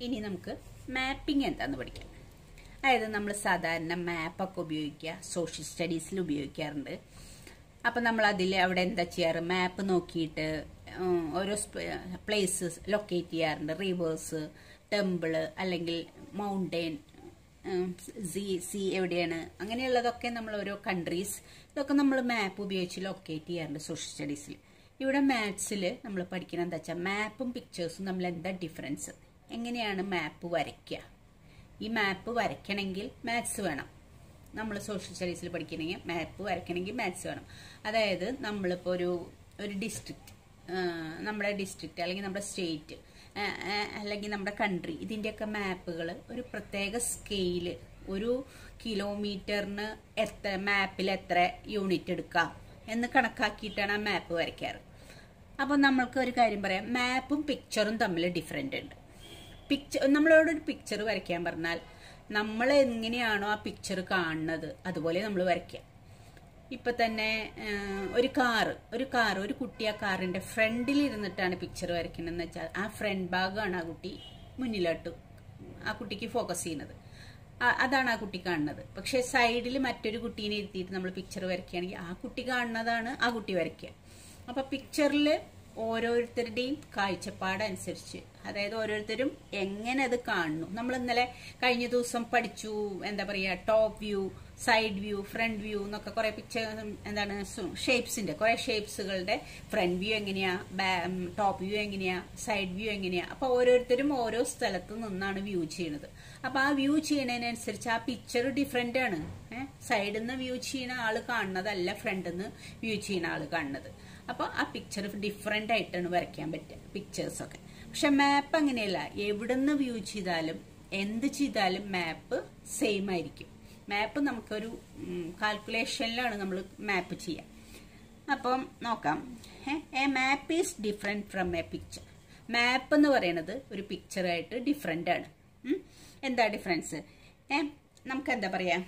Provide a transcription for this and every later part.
ഇനി നമുക്ക് മാപ്പിംഗ് എന്താന്ന് പഠിക്കാം അതായത് നമ്മൾ സാധാരണ മാപ്പൊക്കെ ഉപയോഗിക്കുക സോഷ്യൽ സ്റ്റഡീസിൽ ഉപയോഗിക്കാറുണ്ട് അപ്പം നമ്മൾ അതിൽ അവിടെ എന്താ ചെയ്യാറ് മാപ്പ് നോക്കിയിട്ട് ഉം, ഓരോ പ്ലേസസ് ലൊക്കേറ്റ് ചെയ്യാറുണ്ട് റിവേഴ്സ് ടെമ്പിള് അല്ലെങ്കിൽ മൗണ്ടെയിൻ സി സി എവിടെയാണ് അങ്ങനെയുള്ളതൊക്കെ നമ്മൾ ഓരോ കൺട്രീസ് ഇതൊക്കെ നമ്മൾ മാപ്പ് ഉപയോഗിച്ച് ലൊക്കേറ്റ് ചെയ്യാറുണ്ട് സോഷ്യൽ സ്റ്റഡീസിൽ ഇവിടെ മാത്സിൽ നമ്മൾ പഠിക്കുന്നത് എന്താ വെച്ചാൽ മാപ്പും പിക്ചേഴ്സും തമ്മിൽ എന്താ ഡിഫറൻസ് എങ്ങനെയാണ് മാപ്പ് വരയ്ക്കുക ഈ മാപ്പ് വരയ്ക്കണമെങ്കിൽ മാത്സ് വേണം നമ്മൾ സോഷ്യൽ സ്റ്റഡീസിൽ പഠിക്കണമെങ്കിൽ മാപ്പ് വരയ്ക്കണമെങ്കിൽ മാത്സ് വേണം അതായത് നമ്മളിപ്പോൾ ഒരു ഒരു ഡിസ്ട്രിക്റ്റ് നമ്മുടെ ഡിസ്ട്രിക്റ്റ് അല്ലെങ്കിൽ നമ്മുടെ സ്റ്റേറ്റ് അല്ലെങ്കിൽ നമ്മുടെ കൺട്രി ഇതിൻ്റെയൊക്കെ മാപ്പുകൾ ഒരു പ്രത്യേക സ്കെയില് ഒരു കിലോമീറ്ററിന് എത്ര മാപ്പിൽ എത്ര യൂണിറ്റ് എടുക്കാം എന്ന് കണക്കാക്കിയിട്ടാണ് ആ മാപ്പ് വരയ്ക്കാറ് അപ്പോൾ നമ്മൾക്ക് ഒരു കാര്യം പറയാം മാപ്പും പിക്ചറും തമ്മിൽ ഡിഫറെൻ്റ് ഉണ്ട് പിക്ചർ നമ്മളോട് ഒരു പിക്ചർ വരയ്ക്കാൻ പറഞ്ഞാൽ നമ്മൾ എങ്ങനെയാണോ ആ പിക്ചർ കാണുന്നത് അതുപോലെ നമ്മൾ വരയ്ക്കുക ഇപ്പൊ തന്നെ ആ, ഒരു കാറ് ഒരു കാർ ഒരു കുട്ടി ആ കാറിന്റെ ഫ്രണ്ടിൽ ഇരുന്നിട്ടാണ് പിക്ചർ വരയ്ക്കണമെന്ന് വെച്ചാൽ ആ ഫ്രണ്ട് ഭാഗമാണ് ആ കുട്ടി മുന്നിലോട്ട് ആ കുട്ടിക്ക് ഫോക്കസ് ചെയ്യുന്നത് ആ- അതാണ് ആ കുട്ടി കാണുന്നത് പക്ഷെ സൈഡിൽ മറ്റൊരു കുട്ടീനെ ഇരുത്തിയിട്ട് നമ്മൾ പിക്ചർ വരയ്ക്കുകയാണെങ്കിൽ ആ കുട്ടി കാണുന്നതാണ് ആ കുട്ടി വരയ്ക്കുക അപ്പൊ പിക്ചറിൽ ഓരോരുത്തരുടെയും കാഴ്ചപ്പാടനുസരിച്ച് അതായത് ഓരോരുത്തരും എങ്ങനെ അത് കാണുന്നു നമ്മൾ ഇന്നലെ കഴിഞ്ഞ ദിവസം പഠിച്ചു എന്താ പറയുക top view side view front view എന്നൊക്കെ കുറെ പിക്ചർ എന്താണ് ഷേപ്സിന്റെ കുറെ ഷേപ്സുകളുടെ ഫ്രണ്ട് വ്യൂ എങ്ങനെയാ ടോപ്പ് വ്യൂ എങ്ങനെയാ സൈഡ് വ്യൂ എങ്ങനെയാ അപ്പൊ ഓരോരുത്തരും ഓരോ സ്ഥലത്ത് നിന്നാണ് വ്യൂ ചെയ്യുന്നത് അപ്പൊ ആ വ്യൂ ചെയ്യുന്നതിനനുസരിച്ച് ആ പിക്ചർ ഡിഫറെന്റ് ആണ് ഏഹ് സൈഡിൽ നിന്ന് വ്യൂ ചെയ്യുന്ന ആള് കാണുന്നതല്ല ഫ്രണ്ടിൽ നിന്ന് വ്യൂ ചെയ്യുന്ന ആള് കാണുന്നത് അപ്പൊ ആ പിക്ചർ ഡിഫറെന്റ് ആയിട്ടാണ് വരയ്ക്കാൻ പറ്റുക പിക്ചേഴ്സ് ഒക്കെ പക്ഷെ മാപ്പ് അങ്ങനെയല്ല എവിടുന്ന് വ്യൂ ചെയ്താലും എന്ത് ചെയ്താലും മാപ്പ് സെയിം ആയിരിക്കും മാപ്പ് നമുക്കൊരു കാൽക്കുലേഷനിലാണ് നമ്മൾ മാപ്പ് ചെയ്യുക അപ്പം നോക്കാം a map is different from a picture map എന്ന് പറയുന്നത് ഒരു പിക്ചറായിട്ട് ഡിഫറെന്റ് ആണ് ഉം. എന്താ ഡിഫറൻസ് ഏ നമുക്ക് എന്താ പറയാ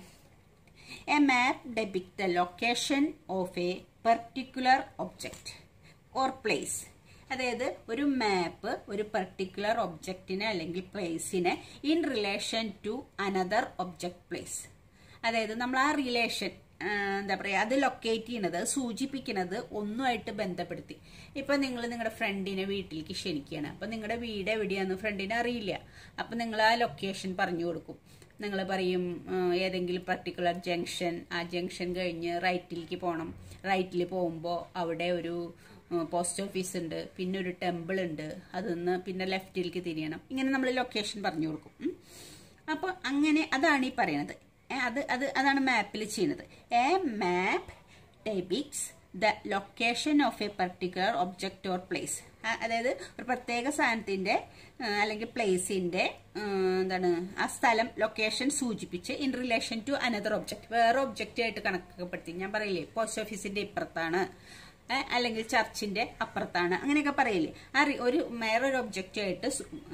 a map depict the location of a particular object or place അതായത് ഒരു മാപ്പ് ഒരു പെർട്ടിക്കുലർ ഒബ്ജക്റ്റിനെ അല്ലെങ്കിൽ പ്ലേസിനെ in relation to another object place അതായത് നമ്മൾ ആ റിലേഷൻ എന്താ പറയുക അത് ലൊക്കേറ്റ് ചെയ്യുന്നത് സൂചിപ്പിക്കുന്നത് ഒന്നുമായിട്ട് ബന്ധപ്പെടുത്തി ഇപ്പൊ നിങ്ങൾ നിങ്ങളുടെ ഫ്രണ്ടിനെ വീട്ടിലേക്ക് ക്ഷണിക്കുകയാണ് അപ്പൊ നിങ്ങളുടെ വീട് എവിടെയാന്ന് ഫ്രണ്ടിനെ അറിയില്ല അപ്പൊ നിങ്ങൾ ആ ലൊക്കേഷൻ പറഞ്ഞു കൊടുക്കും നിങ്ങൾ പറയും ആ, ഏതെങ്കിലും പർട്ടിക്കുലർ ജംഗ്ഷൻ ആ ജംഗ്ഷൻ കഴിഞ്ഞ് റൈറ്റിലേക്ക് പോകണം റൈറ്റിൽ പോകുമ്പോൾ അവിടെ ഒരു പോസ്റ്റ് ഓഫീസ് ഉണ്ട് പിന്നെ ഒരു ടെമ്പിൾ ഉണ്ട് അതിന്ന് പിന്നെ ലെഫ്റ്റിലേക്ക് തിരിയണം ഇങ്ങനെ നമ്മൾ ലൊക്കേഷൻ പറഞ്ഞു കൊടുക്കും ഉം. അപ്പൊ അങ്ങനെ അതാണ് ഈ പറയുന്നത് ഏ, അത് അത് അതാണ് മാപ്പിൽ ചെയ്യുന്നത് a map depicts the location of a particular object or place അതായത് ഒരു പ്രത്യേക സാധനത്തിന്റെ ആ, അല്ലെങ്കിൽ പ്ലേസിന്റെ എന്താണ് ആ സ്ഥലം ലൊക്കേഷൻ സൂചിപ്പിച്ച് in relation to another object വേറെ ഒബ്ജക്റ്റ് ആയിട്ട് കണക്കപ്പെടുത്തി ഞാൻ പറയില്ലേ പോസ്റ്റ് ഓഫീസിന്റെ ഇപ്പുറത്താണ് ഏ, അല്ലെങ്കിൽ ചർച്ചിന്റെ അപ്പുറത്താണ് അങ്ങനെയൊക്കെ പറയില്ലേ ആ റി- ഒരു വേറൊരു ഒബ്ജക്റ്റായിട്ട്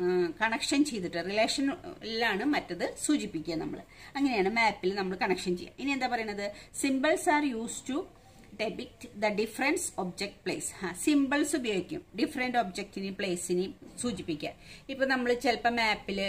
കണക്ഷൻ ചെയ്തിട്ട് റിലേഷനിലാണ് മറ്റത് സൂചിപ്പിക്കുക നമ്മൾ അങ്ങനെയാണ് മാപ്പിൽ നമ്മൾ കണക്ഷൻ ചെയ്യുക ഇനി എന്താ പറയുന്നത് symbols are use to depict the difference object place ആ സിമ്പിൾസ് ഉപയോഗിക്കും ഡിഫറെന്റ് ഒബ്ജക്റ്റിനെയും പ്ലേസിനെയും സൂചിപ്പിക്കാൻ ഇപ്പൊ നമ്മൾ ചിലപ്പോൾ മാപ്പിൽ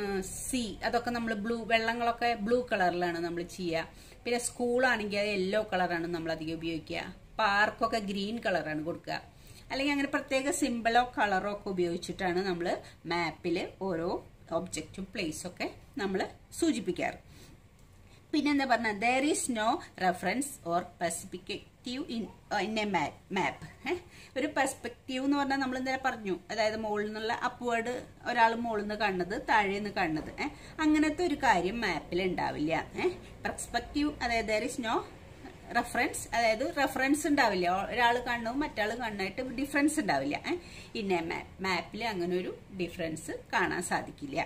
സി അതൊക്കെ നമ്മൾ ബ്ലൂ വെള്ളങ്ങളൊക്കെ ബ്ലൂ കളറിലാണ് നമ്മൾ ചെയ്യുക പിന്നെ സ്കൂളാണെങ്കിൽ അത് യെല്ലോ കളറാണ് നമ്മൾ അധികം ഉപയോഗിക്കുക പാർക്കൊക്കെ ഗ്രീൻ കളറാണ് കൊടുക്കുക അല്ലെങ്കിൽ അങ്ങനെ പ്രത്യേക സിമ്പിളോ കളറോ ഒക്കെ ഉപയോഗിച്ചിട്ടാണ് നമ്മൾ മാപ്പിൽ ഓരോ ഒബ്ജക്റ്റും പ്ലേസും ഒക്കെ നമ്മൾ സൂചിപ്പിക്കാറ് പിന്നെന്താ പറഞ്ഞ there is no reference or perspective in in a map ഒരു പെർസ്പെക്റ്റീവ് എന്ന് പറഞ്ഞാൽ നമ്മൾ എന്താ പറഞ്ഞു അതായത് മുകളിൽ നിന്നുള്ള അപ്വേർഡ് ഒരാൾ മുകളിൽ നിന്ന് കാണുന്നത് താഴെ നിന്ന് കാണുന്നത് ഏഹ് അങ്ങനത്തെ ഒരു കാര്യം മാപ്പിൽ ഉണ്ടാവില്ല ഏഹ് പെർസ്പെക്റ്റീവ് അതായത് ദർ ഈസ് നോ റെഫറൻസ് അതായത് റെഫറൻസ് ഉണ്ടാവില്ല ഒരാൾ കാണുന്നതും മറ്റാൾ കാണുന്നതായിട്ട് ഡിഫറൻസ് ഉണ്ടാവില്ല ഇന്ന മാപ്പിൽ അങ്ങനെ ഒരു ഡിഫറൻസ് കാണാൻ സാധിക്കില്ല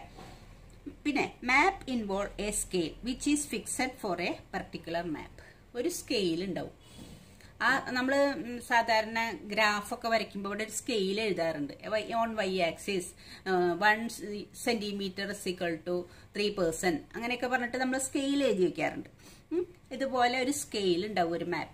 പിന്നെ map involve a scale which is fixed for a particular map ഒരു സ്കെയിൽ ഉണ്ടാവും ആ നമ്മൾ സാധാരണ ഗ്രാഫൊക്കെ വരയ്ക്കുമ്പോൾ ഇവിടെ ഒരു സ്കെയിൽ എഴുതാറുണ്ട് on Y axis one centimetre equal to three person അങ്ങനെയൊക്കെ പറഞ്ഞിട്ട് നമ്മൾ സ്കെയിൽ എഴുതി വെക്കാറുണ്ട് ഉം. ഇതുപോലെ ഒരു സ്കെയിൽ ഉണ്ടാവും ഒരു മാപ്പിന്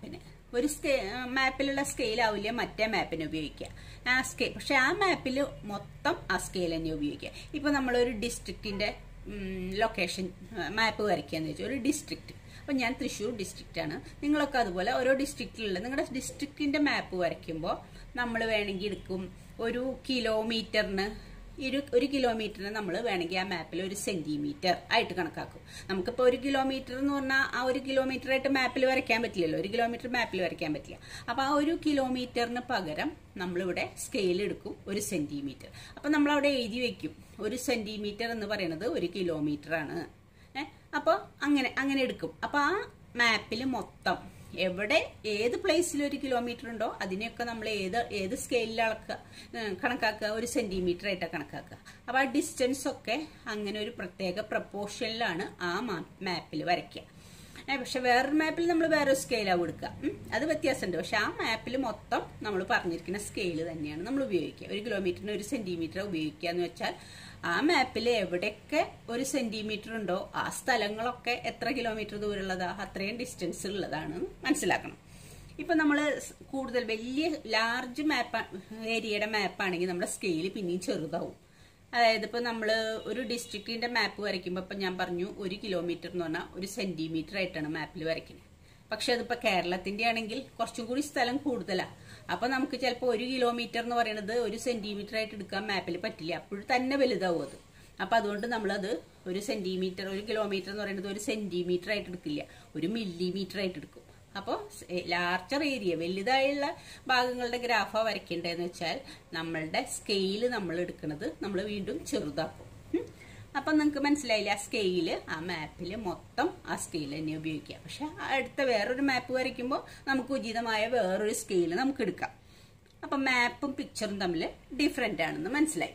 ഒരു സ്കെ മാപ്പിലുള്ള സ്കെയിൽ ആവില്ല മറ്റേ മാപ്പിന് ഉപയോഗിക്കുക ആ സ്കെയിൽ പക്ഷെ ആ മാപ്പിൽ മൊത്തം ആ സ്കെയിൽ തന്നെ ഉപയോഗിക്കുക ഇപ്പൊ നമ്മളൊരു ഡിസ്ട്രിക്റ്റിന്റെ ലൊക്കേഷൻ മാപ്പ് വരയ്ക്കാന്ന് വെച്ചാൽ ഒരു ഡിസ്ട്രിക്റ്റ് അപ്പൊ ഞാൻ തൃശ്ശൂർ ഡിസ്ട്രിക്റ്റ് ആണ് നിങ്ങളൊക്കെ അതുപോലെ ഓരോ ഡിസ്ട്രിക്റ്റിലുള്ള നിങ്ങളുടെ ഡിസ്ട്രിക്റ്റിന്റെ മാപ്പ് വരയ്ക്കുമ്പോൾ നമ്മൾ വേണമെങ്കിൽ എടുക്കും ഒരു കിലോമീറ്ററിന് ഒരു ഒരു കിലോമീറ്ററിന് നമ്മൾ വേണമെങ്കിൽ ആ മാപ്പിൽ ഒരു സെന്റിമീറ്റർ ആയിട്ട് കണക്കാക്കും നമുക്കിപ്പോൾ ഒരു കിലോമീറ്റർ എന്ന് പറഞ്ഞാൽ ആ ഒരു കിലോമീറ്റർ ആയിട്ട് മാപ്പിൽ വരയ്ക്കാൻ പറ്റില്ലല്ലോ ഒരു കിലോമീറ്റർ മാപ്പിൽ വരയ്ക്കാൻ പറ്റില്ല അപ്പോൾ ആ ഒരു കിലോമീറ്ററിന് പകരം നമ്മളിവിടെ സ്കെയിൽ എടുക്കും ഒരു സെന്റിമീറ്റർ അപ്പം നമ്മൾ അവിടെ എഴുതി വെക്കും ഒരു സെന്റിമീറ്റർ എന്ന് പറയുന്നത് ഒരു കിലോമീറ്റർ ആണ് അപ്പോൾ അങ്ങനെ അങ്ങനെ എടുക്കും അപ്പോൾ ആ മാപ്പിൽ മൊത്തം എവിടെ ഏത് പ്ലേസിൽ ഒരു കിലോമീറ്റർ ഉണ്ടോ അതിനെയൊക്കെ നമ്മൾ ഏത് ഏത് സ്കെയിലിൽ അളക്കുക ഏഹ് കണക്കാക്കുക ഒരു സെന്റിമീറ്റർ ആയിട്ടാണ് കണക്കാക്കുക അപ്പോൾ ആ ഡിസ്റ്റൻസ് ഒക്കെ അങ്ങനെ ഒരു പ്രത്യേക പ്രപ്പോർഷനിലാണ് ആ മാപ്പിൽ വരയ്ക്കുക ഏ, പക്ഷെ വേറൊരു മാപ്പിൽ നമ്മൾ വേറെ സ്കെയിലാണ് കൊടുക്കുക ഉം, അത് വ്യത്യാസമുണ്ട് പക്ഷെ ആ മാപ്പിൽ മൊത്തം നമ്മൾ പറഞ്ഞിരിക്കുന്ന സ്കെയിൽ തന്നെയാണ് നമ്മൾ ഉപയോഗിക്കുക ഒരു കിലോമീറ്ററിന് ഒരു സെന്റിമീറ്റർ ഉപയോഗിക്കുക എന്ന് വെച്ചാൽ ആ മാപ്പിൽ എവിടെയൊക്കെ ഒരു സെന്റിമീറ്റർ ഉണ്ടോ ആ സ്ഥലങ്ങളൊക്കെ എത്ര കിലോമീറ്റർ ദൂരമുള്ളതാ അത്രയും ഡിസ്റ്റൻസ് ഉള്ളതാണ് മനസ്സിലാക്കണം ഇപ്പൊ നമ്മൾ കൂടുതൽ വലിയ ലാർജ് മാപ്പ് ഏരിയയുടെ മാപ്പാണെങ്കിൽ നമ്മുടെ സ്കെയിൽ പിന്നെയും ചെറുതാവും അതായത് ഇപ്പൊ നമ്മൾ ഒരു ഡിസ്ട്രിക്റ്റിന്റെ മാപ്പ് വരയ്ക്കുമ്പോൾ ഇപ്പൊ ഞാൻ പറഞ്ഞു ഒരു കിലോമീറ്റർ എന്ന് പറഞ്ഞാൽ ഒരു സെന്റിമീറ്റർ ആയിട്ടാണ് മാപ്പിൽ വരയ്ക്കുന്നത് പക്ഷെ അതിപ്പോ കേരളത്തിന്റെ ആണെങ്കിൽ കുറച്ചും കൂടി സ്ഥലം കൂടുതലാണ് അപ്പൊ നമുക്ക് ചിലപ്പോൾ ഒരു കിലോമീറ്റർ എന്ന് പറയുന്നത് ഒരു സെന്റിമീറ്റർ ആയിട്ട് എടുക്കാൻ മാപ്പിൽ പറ്റില്ല അപ്പോഴും തന്നെ വലുതാവും അത് അപ്പൊ അതുകൊണ്ട് നമ്മളത് ഒരു സെന്റിമീറ്റർ ഒരു കിലോമീറ്റർ എന്ന് പറയുന്നത് ഒരു സെന്റിമീറ്റർ ആയിട്ട് എടുക്കില്ല ഒരു മില്ലിമീറ്റർ ആയിട്ട് എടുക്കും അപ്പോൾ ലാർജർ ഏരിയ വലുതായുള്ള ഭാഗങ്ങളുടെ ഗ്രാഫാ വരയ്ക്കേണ്ടതെന്ന് വെച്ചാൽ നമ്മളുടെ സ്കെയില് നമ്മൾ എടുക്കുന്നത് നമ്മൾ വീണ്ടും ചെറുതാക്കും ഉം. അപ്പൊ നിങ്ങൾക്ക് മനസ്സിലായില്ല ആ സ്കെയില് ആ മാപ്പിൽ മൊത്തം ആ സ്കെയിൽ തന്നെ ഉപയോഗിക്കുക പക്ഷെ അടുത്ത വേറൊരു മാപ്പ് വരയ്ക്കുമ്പോൾ നമുക്ക് ഉചിതമായ വേറൊരു സ്കെയിൽ നമുക്ക് എടുക്കാം അപ്പൊ മാപ്പും പിക്ചറും തമ്മിൽ ഡിഫറെന്റ് ആണെന്ന് മനസ്സിലായി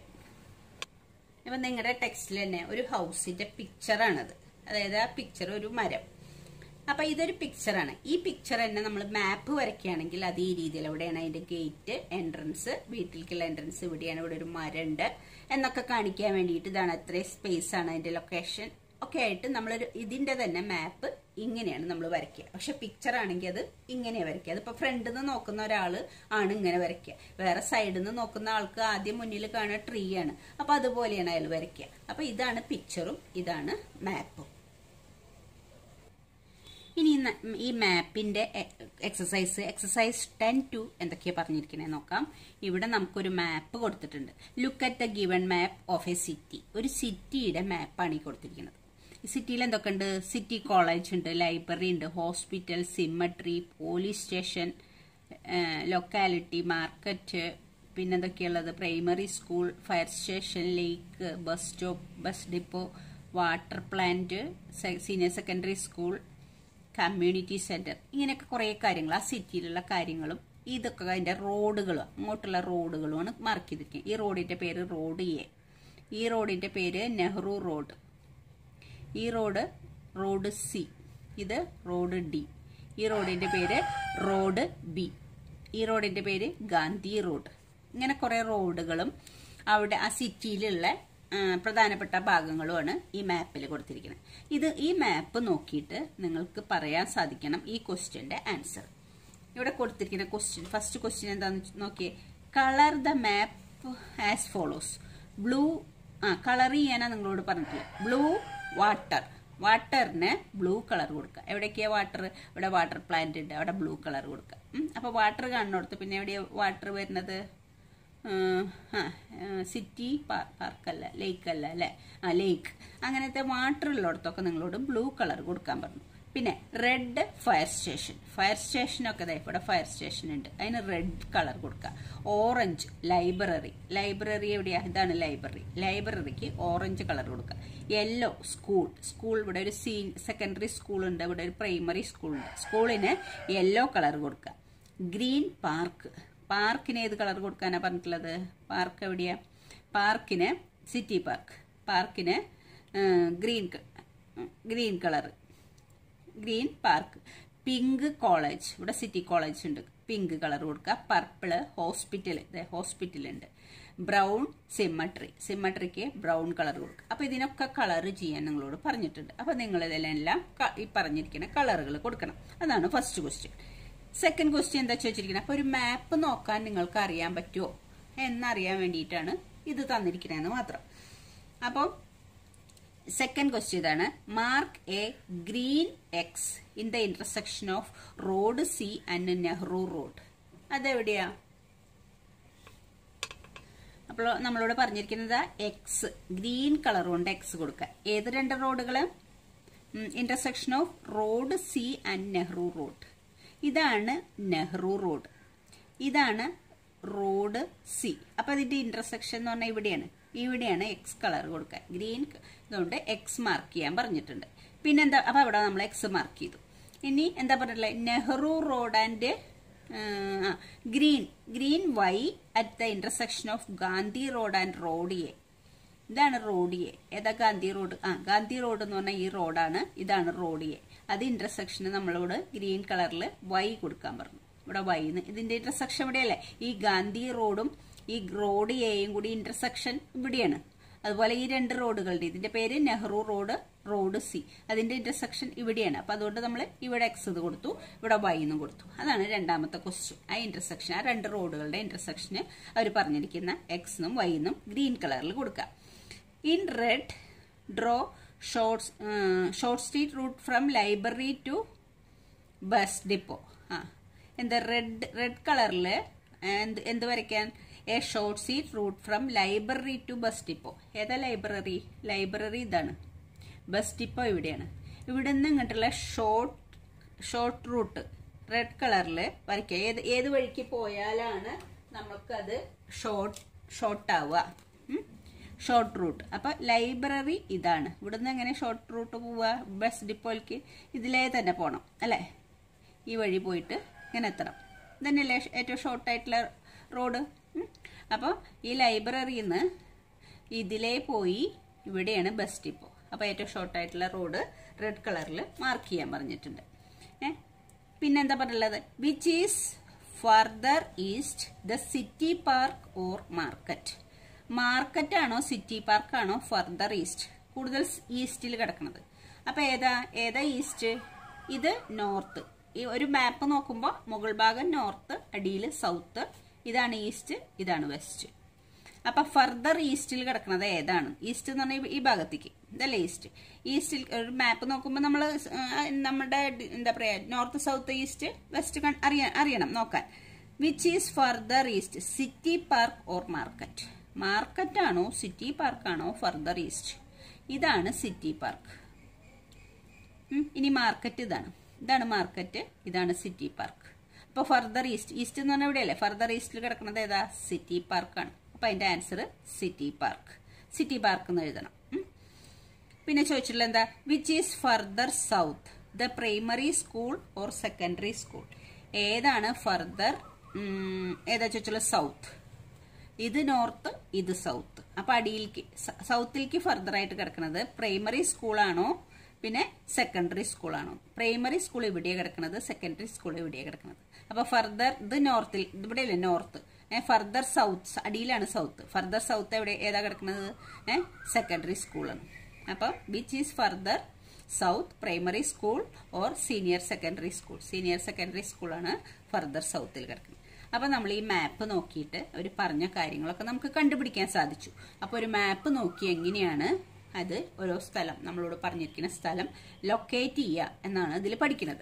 ഇപ്പൊ നിങ്ങളുടെ ടെക്സ്റ്റിൽ തന്നെ ഒരു ഹൗസിന്റെ പിക്ചറാണത് അതായത് ആ പിക്ചർ ഒരു മരം അപ്പൊ ഇതൊരു പിക്ചറാണ് ഈ പിക്ചർ തന്നെ നമ്മൾ മാപ്പ് വരയ്ക്കുകയാണെങ്കിൽ അത് ഈ രീതിയിൽ എവിടെയാണ് അതിന്റെ ഗേറ്റ് എൻട്രൻസ് വീട്ടിലേക്കുള്ള എൻട്രൻസ് ഇവിടെയാണ് ഇവിടെ ഒരു മരമുണ്ട് എന്നൊക്കെ കാണിക്കാൻ വേണ്ടിയിട്ട് ഇതാണ് എത്രയും സ്പേസ് ആണ് അതിന്റെ ലൊക്കേഷൻ ഒക്കെ ആയിട്ട് നമ്മളൊരു ഇതിന്റെ തന്നെ മാപ്പ് ഇങ്ങനെയാണ് നമ്മൾ വരയ്ക്കുക പക്ഷെ പിക്ചർ ആണെങ്കിൽ അത് ഇങ്ങനെ വരയ്ക്കുക അതിപ്പോ ഫ്രണ്ടിൽ നിന്ന് നോക്കുന്ന ഒരാള് ആണ് ഇങ്ങനെ വരയ്ക്കുക വേറെ സൈഡിൽ നിന്ന് നോക്കുന്ന ആൾക്ക് ആദ്യം മുന്നിൽ കാണുന്ന ട്രീ ആണ് അപ്പൊ അതുപോലെയാണ് അയാൾ വരയ്ക്കുക അപ്പൊ ഇതാണ് പിക്ചറും ഇതാണ് മാപ്പും ഇനി ഈ ന- ഈ മാപ്പിന്റെ എക്സസൈസ് എക്സസൈസ് ടെൻ ടു എന്തൊക്കെയാ പറഞ്ഞിരിക്കണേ നോക്കാം ഇവിടെ നമുക്കൊരു മാപ്പ് കൊടുത്തിട്ടുണ്ട് look at the given map of a city ഒരു സിറ്റിയുടെ മാപ്പാണ് ഈ കൊടുത്തിരിക്കുന്നത് ഈ സിറ്റിയിൽ എന്തൊക്കെ ഉണ്ട് സിറ്റി കോളേജ് ഉണ്ട് ലൈബ്രറി ഉണ്ട് hospital cemetery police station locality market പിന്നെന്തൊക്കെയുള്ളത് primary school fire station lake bus stop bus depot water plant senior secondary school community centre ഇങ്ങനെയൊക്കെ കുറേ കാര്യങ്ങൾ ആ സിറ്റിയിലുള്ള കാര്യങ്ങളും ഇതൊക്കെ അതിന്റെ റോഡുകളും അങ്ങോട്ടുള്ള റോഡുകളുമാണ് മാർക്ക് ചെയ്തിരിക്കുന്നത് ഈ റോഡിന്റെ പേര് റോഡ് എ ഈ റോഡിന്റെ പേര് നെഹ്റു റോഡ് ഈ റോഡ് റോഡ് സി ഇത് റോഡ് ഡി ഈ റോഡിന്റെ പേര് റോഡ് ബി ഈ റോഡിന്റെ പേര് ഗാന്ധി റോഡ് ഇങ്ങനെ കുറെ റോഡുകളും അവിടെ ആ സിറ്റിയിലുള്ള ആ, പ്രധാനപ്പെട്ട ഭാഗങ്ങളുമാണ് ഈ മാപ്പിൽ കൊടുത്തിരിക്കുന്നത് ഇത് ഈ മാപ്പ് നോക്കിയിട്ട് നിങ്ങൾക്ക് പറയാൻ സാധിക്കണം ഈ ക്വസ്റ്റ്യന്റെ ആൻസർ ഇവിടെ കൊടുത്തിരിക്കുന്ന ക്വസ്റ്റ്യൻ ഫസ്റ്റ് ക്വസ്റ്റ്യൻ എന്താണെന്ന് നോക്കിയേ colour the map as follows blue ആ കളർ ചെയ്യാനാ നിങ്ങളോട് പറഞ്ഞിട്ടില്ല ബ്ലൂ വാട്ടർ വാട്ടറിന് ബ്ലൂ കളർ കൊടുക്കുക എവിടേക്കാ വാട്ടർ ഇവിടെ വാട്ടർ പ്ലാന്റ് ഉണ്ട് അവിടെ ബ്ലൂ കളർ കൊടുക്കുക ഉം, അപ്പൊ വാട്ടർ കാണുന്നിടത്ത് പിന്നെ എവിടെയാ വാട്ടർ വരുന്നത് സിറ്റി പാർക്കല്ല ലേക്ക് അല്ല അല്ലെ ആ ലേക്ക് അങ്ങനത്തെ വാട്ടർ ഉള്ളിടത്തൊക്കെ നിങ്ങളോട് ബ്ലൂ കളർ കൊടുക്കാൻ പറഞ്ഞു പിന്നെ റെഡ് ഫയർ സ്റ്റേഷൻ ഫയർ സ്റ്റേഷനൊക്കെ ദേ ഇവിടെ ഫയർ സ്റ്റേഷൻ ഉണ്ട് അതിന് റെഡ് കളർ കൊടുക്കുക ഓറഞ്ച് ലൈബ്രറി ലൈബ്രറി എവിടെയാ ഇതാണ് ലൈബ്രറി ലൈബ്രറിക്ക് ഓറഞ്ച് കളർ കൊടുക്കുക യെല്ലോ സ്കൂൾ സ്കൂൾ ഇവിടെ ഒരു സീ സെക്കൻഡറി സ്കൂൾ ഉണ്ട് ഇവിടെ ഒരു പ്രൈമറി സ്കൂൾ ഉണ്ട് സ്കൂളിന് യെല്ലോ കളർ കൊടുക്കുക ഗ്രീൻ പാർക്ക് പാർക്കിന് ഏത് കളർ കൊടുക്കാനാ പറഞ്ഞിട്ടുള്ളത് പാർക്ക് എവിടെയാ പാർക്കിന് സിറ്റി പാർക്ക് പാർക്കിന് green green colour green park pink college ഇവിടെ സിറ്റി കോളേജ് ഉണ്ട് പിങ്ക് കളർ കൊടുക്കുക പർപ്പിള് ഹോസ്പിറ്റൽ ഹോസ്പിറ്റൽ ഉണ്ട് ബ്രൗൺ സിമ്മട്രി സിമ്മട്രിക്ക് ബ്രൗൺ കളർ കൊടുക്കുക അപ്പൊ ഇതിനൊക്കെ കളർ ചെയ്യാൻ നിങ്ങളോട് പറഞ്ഞിട്ടുണ്ട് അപ്പൊ നിങ്ങൾ ഇതിലെല്ലാം ക- ഈ പറഞ്ഞിരിക്കുന്ന കളറുകൾ കൊടുക്കണം അതാണ് ഫസ്റ്റ് ക്വസ്റ്റ്യൻ സെക്കൻഡ് ക്വസ്റ്റ്യൻ എന്താ ചോദിച്ചിരിക്കുന്നത് അപ്പൊ ഒരു മാപ്പ് നോക്കാൻ നിങ്ങൾക്ക് അറിയാൻ പറ്റുമോ എന്നറിയാൻ വേണ്ടിയിട്ടാണ് ഇത് തന്നിരിക്കുന്നതെന്ന് മാത്രം അപ്പം സെക്കൻഡ് ക്വസ്റ്റ്യൻ ഇതാണ് mark a green X in the intersection of road C and Nehru road അതെവിടെയാ അപ്പോൾ നമ്മളോട് പറഞ്ഞിരിക്കുന്നത് എക്സ് ഗ്രീൻ കളർ കൊണ്ട് എക്സ് കൊടുക്കുക ഏത് രണ്ട് റോഡുകൾ intersection of road C and Nehru road ഇതാണ് നെഹ്റു റോഡ് ഇതാണ് റോഡ് സി അപ്പൊ അതിന്റെ ഇന്റർസെക്ഷൻ എന്ന് പറഞ്ഞാൽ ഇവിടെയാണ് ഇവിടെയാണ് എക്സ് കളർ കൊടുക്കുക ഗ്രീൻ ഇതുകൊണ്ട് എക്സ് മാർക്ക് ചെയ്യാൻ പറഞ്ഞിട്ടുണ്ട് പിന്നെന്താ അപ്പൊ അവിടെ നമ്മൾ എക്സ് മാർക്ക് ചെയ്തു ഇനി എന്താ പറഞ്ഞിട്ടുള്ളത് Nehru road and green green Y at the intersection of Gandhi road and road A ഇതാണ് റോഡ് എ ഏതാ ഗാന്ധി റോഡ് ആ ഗാന്ധി റോഡ് എന്ന് പറഞ്ഞാൽ ഈ റോഡാണ് ഇതാണ് റോഡ് എ അത് ഇന്റർസെക്ഷന് നമ്മളോട് ഗ്രീൻ കളറിൽ വൈ കൊടുക്കാൻ പറഞ്ഞു ഇവിടെ വൈ ഇതിന്റെ ഇന്റർസെക്ഷൻ ഇവിടെയല്ലേ ഈ ഗാന്ധി റോഡും ഈ റോഡ് എയും കൂടി ഇന്റർസെക്ഷൻ ഇവിടെയാണ് അതുപോലെ ഈ രണ്ട് റോഡുകളുടെ ഇതിന്റെ പേര് നെഹ്റു റോഡ് റോഡ് സി അതിന്റെ ഇന്റർസെക്ഷൻ ഇവിടെയാണ് അപ്പൊ അതുകൊണ്ട് നമ്മൾ ഇവിടെ എക്സ് ഇത് കൊടുത്തു ഇവിടെ വൈ എന്നും കൊടുത്തു അതാണ് രണ്ടാമത്തെ ക്വസ്റ്റ്യൻ ആ ഇന്റർസെക്ഷൻ ആ രണ്ട് റോഡുകളുടെ ഇന്റർസെക്ഷന് അവർ പറഞ്ഞിരിക്കുന്ന എക്സ് എന്നും വൈ എന്നും ഗ്രീൻ കളറിൽ കൊടുക്കുക in red draw short short street route from library to bus depot ആ എന്താ റെഡ് റെഡ് കളറിൽ എന്ത് എന്ത് വരയ്ക്കാൻ a short street route from library to bus depot ഏതാ ലൈബ്രറി ലൈബ്രറി ഇതാണ് ബസ് ഡിപ്പോ ഇവിടെയാണ് ഇവിടെ നിന്ന് ഇങ്ങോട്ടുള്ള ഷോർട്ട് ഷോർട്ട് റൂട്ട് റെഡ് കളറിൽ വരയ്ക്കുക ഏത് ഏത് വഴിക്ക് പോയാലാണ് നമുക്കത് ഷോർട്ട് ഷോർട്ട് ആവുക ഷോർട്ട് റൂട്ട് അപ്പൊ ലൈബ്രറി ഇതാണ് ഇവിടുന്ന് എങ്ങനെ ഷോർട്ട് റൂട്ട് പോവുക ബസ് ഡിപ്പോയിലേക്ക് ഇതിലേ തന്നെ പോകണം അല്ലേ ഈ വഴി പോയിട്ട് ഇങ്ങനെ എത്തണം ഇതന്നെയല്ലേ ഏറ്റവും ഷോർട്ടായിട്ടുള്ള റോഡ് അപ്പോൾ ഈ ലൈബ്രറിയിൽ നിന്ന് ഇതിലേ പോയി ഇവിടെയാണ് ബസ് ഡിപ്പോ അപ്പോൾ ഏറ്റവും ഷോർട്ടായിട്ടുള്ള റോഡ് റെഡ് കളറിൽ മാർക്ക് ചെയ്യാൻ പറഞ്ഞിട്ടുണ്ട് ഏ പിന്നെന്താ പറഞ്ഞുള്ളത് which is further east the city park or market market ആണോ സിറ്റി പാർക്ക് ആണോ ഫർദർ ഈസ്റ്റ് കൂടുതൽ ഈസ്റ്റിൽ കിടക്കുന്നത് അപ്പൊ ഏതാ ഏതാ ഈസ്റ്റ് ഇത് നോർത്ത് ഈ ഒരു മാപ്പ് നോക്കുമ്പോൾ മുകൾ ഭാഗം നോർത്ത് അടിയിൽ സൗത്ത് ഇതാണ് ഈസ്റ്റ് ഇതാണ് വെസ്റ്റ് അപ്പൊ ഫർദർ ഈസ്റ്റിൽ കിടക്കുന്നത് ഏതാണ് ഈസ്റ്റ് എന്ന് പറഞ്ഞാൽ ഈ ഭാഗത്തേക്ക് ഇതല്ലേ ഈസ്റ്റ് ഈസ്റ്റിൽ ഒരു മാപ്പ് നോക്കുമ്പോൾ നമ്മൾ നമ്മുടെ എന്താ പറയാ നോർത്ത് സൗത്ത് ഈസ്റ്റ് വെസ്റ്റ് അറിയാൻ അറിയണം നോക്കാൻ which is further east city park or market market ആണോ സിറ്റി പാർക്ക് ആണോ ഫർദർ ഈസ്റ്റ് ഇതാണ് സിറ്റി പാർക്ക് ഇനി മാർക്കറ്റ് ഇതാണ് ഇതാണ് മാർക്കറ്റ് ഇതാണ് സിറ്റി പാർക്ക് അപ്പൊ ഫർദർ ഈസ്റ്റ് ഈസ്റ്റ് എന്ന് പറഞ്ഞാൽ ഇവിടെയല്ലേ ഫർദർ ഈസ്റ്റിൽ കിടക്കുന്നത് ഏതാ സിറ്റി പാർക്കാണ് അപ്പൊ അതിന്റെ answer city park city park എന്ന് എഴുതണം പിന്നെ ചോദിച്ചിട്ടുള്ള എന്താ which is further south the primary school or secondary school ഏതാണ് ഫർദർ ഏതാ ചോദിച്ചുള്ള സൗത്ത് ഇത് നോർത്ത് ഇത് സൗത്ത് അപ്പൊ അടിയിലേക്ക് സൗത്തിലേക്ക് ഫർദർ ആയിട്ട് കിടക്കുന്നത് പ്രൈമറി സ്കൂളാണോ പിന്നെ സെക്കൻഡറി സ്കൂളാണോ പ്രൈമറി സ്കൂൾ ഇവിടെയാണ് കിടക്കുന്നത് സെക്കൻഡറി സ്കൂൾ ഇവിടെയാണ് കിടക്കുന്നത് അപ്പൊ ഫർദർ ഇത് നോർത്തിൽ ഇവിടെയല്ലേ നോർത്ത് ഫർദർ സൗത്ത് അടിയിലാണ് സൗത്ത് ഫർദർ സൗത്ത് എവിടെ ഏതാ കിടക്കുന്നത് ഏഹ് സെക്കൻഡറി സ്കൂളാണ് അപ്പൊ which is further south primary school or senior secondary school senior secondary സ്കൂളാണ് ഫർദർ സൗത്തിൽ കിടക്കുന്നത് അപ്പൊ നമ്മൾ ഈ മാപ്പ് നോക്കിയിട്ട് ഒരു പറഞ്ഞ കാര്യങ്ങളൊക്കെ നമുക്ക് കണ്ടുപിടിക്കാൻ സാധിച്ചു അപ്പൊ ഒരു മാപ്പ് നോക്കി എങ്ങനെയാണ് അത് ഓരോ സ്ഥലം നമ്മളോട് പറഞ്ഞിരിക്കുന്ന സ്ഥലം ലൊക്കേറ്റ് ചെയ്യുക എന്നാണ് ഇതിൽ പഠിക്കുന്നത്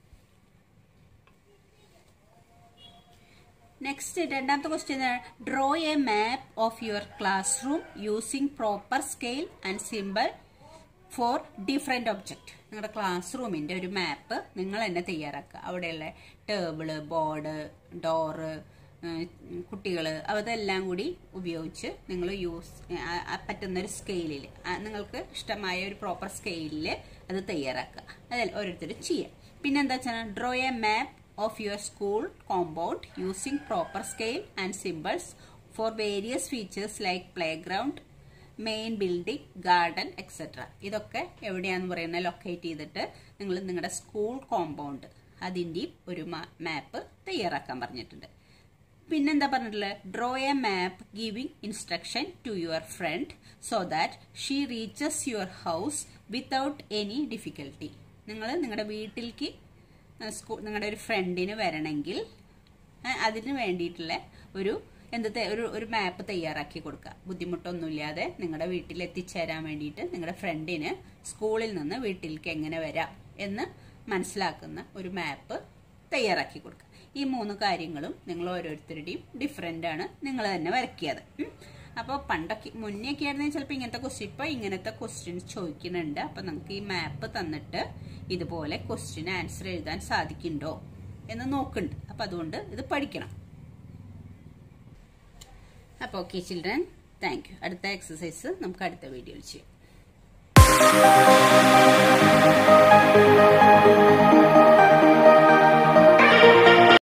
നെക്സ്റ്റ് രണ്ടാമത്തെ question draw a map of your classroom using proper scale and symbol for different object നിങ്ങളുടെ ക്ലാസ് റൂമിന്റെ ഒരു മാപ്പ് നിങ്ങൾ തന്നെ തയ്യാറാക്കുക അവിടെയുള്ള ടേബിള് ബോർഡ് ഡോറ് കുട്ടികൾ അതെല്ലാം കൂടി ഉപയോഗിച്ച് നിങ്ങൾ യൂസ് പറ്റുന്ന ഒരു സ്കെയിലിൽ നിങ്ങൾക്ക് ഇഷ്ടമായ ഒരു പ്രോപ്പർ സ്കെയിലിൽ അത് തയ്യാറാക്കുക അതിൽ ഓരോരുത്തരും ചെയ്യാം പിന്നെന്താ വെച്ചാൽ draw a map of your school compound using proper scale and symbols for various features like playground main building garden etcetera ഇതൊക്കെ എവിടെയാന്ന് പറയുന്നത് ലൊക്കേറ്റ് ചെയ്തിട്ട് നിങ്ങൾ നിങ്ങളുടെ സ്കൂൾ കോമ്പൗണ്ട് അതിൻ്റെയും ഒരു മാപ്പ് തയ്യാറാക്കാൻ പറഞ്ഞിട്ടുണ്ട് പിന്നെന്താ പറഞ്ഞിട്ടുള്ളത് draw a map giving instruction to your friend so that she reaches your house without any difficulty നിങ്ങൾ നിങ്ങളുടെ വീട്ടിലേക്ക് സ്കൂൾ നിങ്ങളുടെ ഒരു ഫ്രണ്ടിന് വരണമെങ്കിൽ ഏ, അതിന് വേണ്ടിയിട്ടുള്ള ഒരു എന്ത് തെ- ഒരു ഒരു മാപ്പ് തയ്യാറാക്കി കൊടുക്കുക ബുദ്ധിമുട്ടൊന്നുമില്ലാതെ നിങ്ങളുടെ വീട്ടിൽ എത്തിച്ചേരാൻ വേണ്ടിയിട്ട് നിങ്ങളുടെ ഫ്രണ്ടിന് സ്കൂളിൽ നിന്ന് വീട്ടിലേക്ക് എങ്ങനെ വരാം എന്ന് മനസ്സിലാക്കുന്ന ഒരു മാപ്പ് തയ്യാറാക്കി കൊടുക്കുക ഈ മൂന്ന് കാര്യങ്ങളും നിങ്ങൾ ഓരോരുത്തരുടെയും ഡിഫറെൻ്റ് ആണ് നിങ്ങൾ തന്നെ വരയ്ക്കിയത് അപ്പോൾ പണ്ടൊക്കെ മുന്നേ ഒക്കെ ആയിരുന്നെങ്കിൽ ചിലപ്പോൾ ഇങ്ങനത്തെ ക്വസ്റ്റ്യൻ ഇപ്പോൾ ഇങ്ങനത്തെ ക്വസ്റ്റ്യൻസ് ചോദിക്കുന്നുണ്ട് അപ്പോൾ നമുക്ക് ഈ മാപ്പ് തന്നിട്ട് ഇതുപോലെ ക്വസ്റ്റ്യൻ ആൻസർ എഴുതാൻ സാധിക്കുന്നുണ്ടോ എന്ന് നോക്കുന്നുണ്ട് അപ്പം അതുകൊണ്ട് ഇത് പഠിക്കണം അപ്പോൾ ഓക്കെ ചിൽഡ്രൻ താങ്ക് യു അടുത്ത എക്സസൈസ് നമുക്ക് അടുത്ത വീഡിയോയിൽ ചെയ്യാം